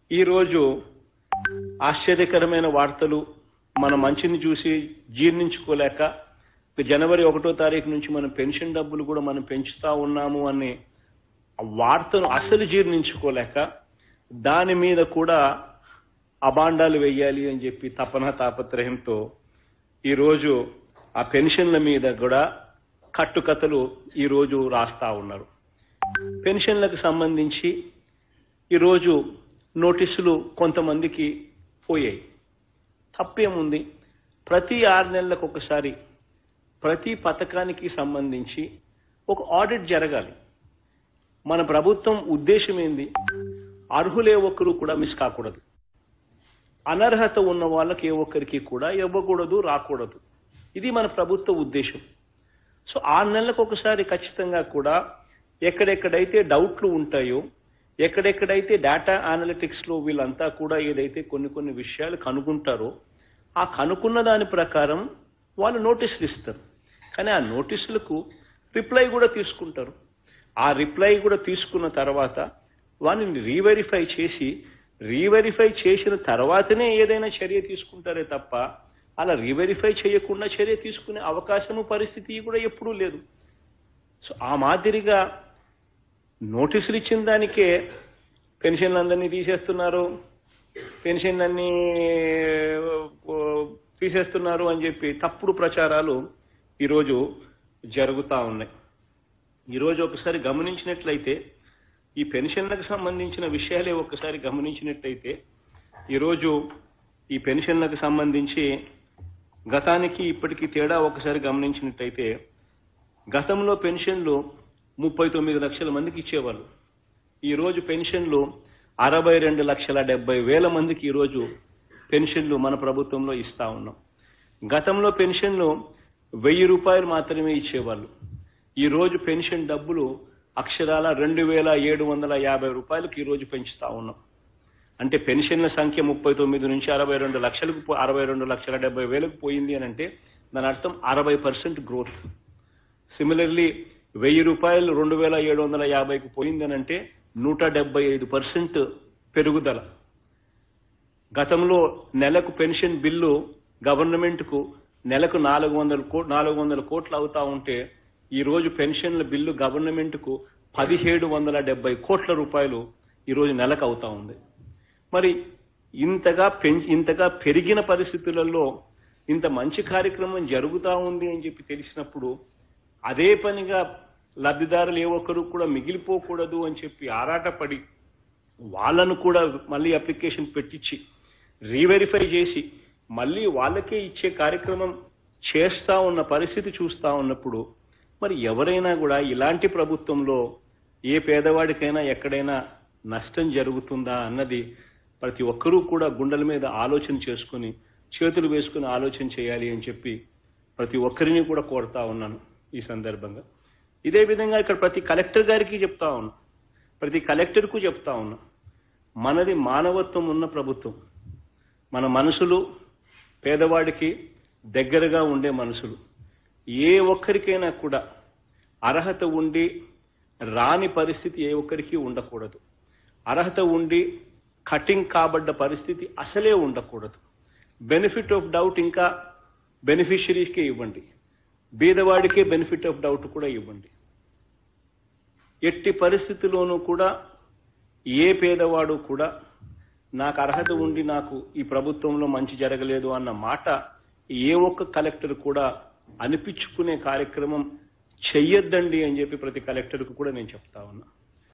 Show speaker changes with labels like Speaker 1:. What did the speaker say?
Speaker 1: ఈరోజు ఆశ్చర్యకరమైన వార్తలు మన మంచిని చూసి జీర్ణించుకోలేక జనవరి ఒకటో తారీఖు నుంచి మనం పెన్షన్ డబ్బులు కూడా మనం పెంచుతా ఉన్నాము అనే ఆ వార్తను అసలు జీర్ణించుకోలేక దాని మీద కూడా అబాండాలు వెయ్యాలి అని చెప్పి తపన తాపత్రయంతో ఈరోజు ఆ పెన్షన్ల మీద కూడా కట్టుకథలు ఈరోజు రాస్తా ఉన్నారు పెన్షన్లకు సంబంధించి ఈరోజు నోటీసులు కొంతమందికి పోయాయి తప్పేముంది ప్రతి ఆరు నెలలకు ఒకసారి ప్రతి పథకానికి సంబంధించి ఒక ఆడిట్ జరగాలి మన ప్రభుత్వం ఉద్దేశం ఏంది అర్హులే ఒక్కరు కూడా మిస్ కాకూడదు అనర్హత ఉన్న వాళ్ళకి ఏ ఒక్కరికి కూడా ఇవ్వకూడదు రాకూడదు ఇది మన ప్రభుత్వ ఉద్దేశం సో ఆరు నెలలకు ఒకసారి ఖచ్చితంగా కూడా ఎక్కడెక్కడైతే డౌట్లు ఉంటాయో ఎక్కడెక్కడైతే డేటా అనలిటిక్స్ లో వీళ్ళంతా కూడా ఏదైతే కొన్ని కొన్ని విషయాలు కనుగొంటారో ఆ కనుక్కున్న దాని ప్రకారం వాళ్ళు నోటీసులు ఇస్తారు కానీ ఆ నోటీసులకు రిప్లై కూడా తీసుకుంటారు ఆ రిప్లై కూడా తీసుకున్న తర్వాత వాటిని రీవెరిఫై చేసి రీవెరిఫై చేసిన తర్వాతనే ఏదైనా చర్య తీసుకుంటారే తప్ప అలా రీవెరిఫై చేయకుండా చర్య తీసుకునే అవకాశము పరిస్థితి కూడా ఎప్పుడూ లేదు సో ఆ మాదిరిగా నోటీసులు ఇచ్చిన దానికే పెన్షన్లందరినీ తీసేస్తున్నారు పెన్షన్లన్నీ ఓ, తీసేస్తున్నారు అని చెప్పి తప్పుడు ప్రచారాలు ఈరోజు జరుగుతా ఉన్నాయి ఈరోజు ఒకసారి గమనించినట్లయితే ఈ పెన్షన్లకు సంబంధించిన విషయాలే ఒకసారి గమనించినట్లయితే ఈరోజు ఈ పెన్షన్లకు సంబంధించి గతానికి ఇప్పటికి తేడా ఒకసారి గమనించినట్టయితే గతంలో పెన్షన్లు ముప్పై తొమ్మిది లక్షల మందికి ఇచ్చేవాళ్ళు ఈ రోజు పెన్షన్లు అరవై రెండు లక్షల డెబ్బై వేల మందికి ఈరోజు పెన్షన్లు మన ప్రభుత్వంలో ఇస్తా ఉన్నాం గతంలో పెన్షన్లు వెయ్యి రూపాయలు మాత్రమే ఇచ్చేవాళ్ళు ఈ రోజు పెన్షన్ డబ్బులు అక్షరాల రెండు వేల ఏడు వందల యాభై రూపాయలకు ఈ రోజు పెంచుతా ఉన్నాం అంటే పెన్షన్ల సంఖ్య ముప్పై తొమ్మిది నుంచి అరవై రెండు లక్షలకు పో- అరవై రెండు లక్షల డెబ్బై వేలకు పోయింది అని అంటే దాని అర్థం అరవై పర్సెంట్ గ్రోత్ సిమిలర్లీ వెయ్యి రూపాయలు రెండు వేల ఏడు వందల యాభైకి పోయిందనంటే నూట డెబ్బై ఐదు పర్సెంట్ పెరుగుదల గతంలో నెలకు పెన్షన్ బిల్లు గవర్నమెంట్కు నెలకు నాలుగు వందల కో నాలుగు వందల కోట్లు అవుతా ఉంటే ఈ రోజు పెన్షన్ల బిల్లు గవర్నమెంట్కు పదిహేడు వందల డెబ్బై కోట్ల రూపాయలు ఈ రోజు నెలకు అవుతా ఉంది మరి ఇంతగా పెంచి ఇంతగా పెరిగిన పరిస్థితులలో ఇంత మంచి కార్యక్రమం జరుగుతా ఉంది అని చెప్పి తెలిసినప్పుడు అదే పనిగా లబ్ధిదారులు ఏ ఒక్కరు కూడా మిగిలిపోకూడదు అని చెప్పి ఆరాటపడి వాళ్ళను కూడా మళ్ళీ అప్లికేషన్ పెట్టించి రీవెరిఫై చేసి మళ్ళీ వాళ్ళకే ఇచ్చే కార్యక్రమం చేస్తా ఉన్న పరిస్థితి చూస్తా ఉన్నప్పుడు మరి ఎవరైనా కూడా ఇలాంటి ప్రభుత్వంలో ఏ పేదవాడికైనా ఎక్కడైనా నష్టం జరుగుతుందా అన్నది ప్రతి ఒక్కరూ కూడా గుండెల మీద ఆలోచన చేసుకుని చేతులు వేసుకుని ఆలోచన చేయాలి అని చెప్పి ప్రతి ఒక్కరిని కూడా కోరుతా ఉన్నాను ఈ సందర్భంగా ఇదే విధంగా ఇక్కడ ప్రతి కలెక్టర్ గారికి చెప్తా ఉన్నా ప్రతి కలెక్టర్కు చెప్తా ఉన్నా మనది మానవత్వం ఉన్న ప్రభుత్వం మన మనసులు పేదవాడికి దగ్గరగా ఉండే మనసులు ఏ ఒక్కరికైనా కూడా అర్హత ఉండి రాని పరిస్థితి ఏ ఒక్కరికి ఉండకూడదు అర్హత ఉండి కటింగ్ కాబడ్డ పరిస్థితి అసలే ఉండకూడదు బెనిఫిట్ ఆఫ్ డౌట్ ఇంకా బెనిఫిషరీస్కే ఇవ్వండి బీదవాడికే బెనిఫిట్ ఆఫ్ డౌట్ కూడా ఇవ్వండి ఎట్టి పరిస్థితిలోనూ కూడా ఏ పేదవాడు కూడా నాకు అర్హత ఉండి నాకు ఈ ప్రభుత్వంలో మంచి జరగలేదు అన్న మాట ఏ ఒక్క కలెక్టర్ కూడా అనిపించుకునే కార్యక్రమం చెయ్యొద్దండి అని చెప్పి ప్రతి కలెక్టర్కు కూడా నేను చెప్తా ఉన్నా